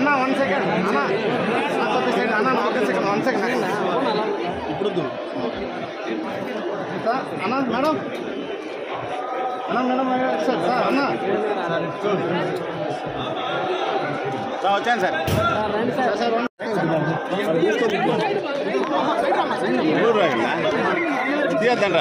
అన్న one second అన్న ఒక సెకండ్ అన్న ఒక సెకండ్ వన్ సెకండ్ ఇప్పుడు సార్ అన్న మేడం అన్న మేడం సార్ సార్ అన్న సార్ వచ్చాను సార్ సార్ సార్ తీయద్దండ్రా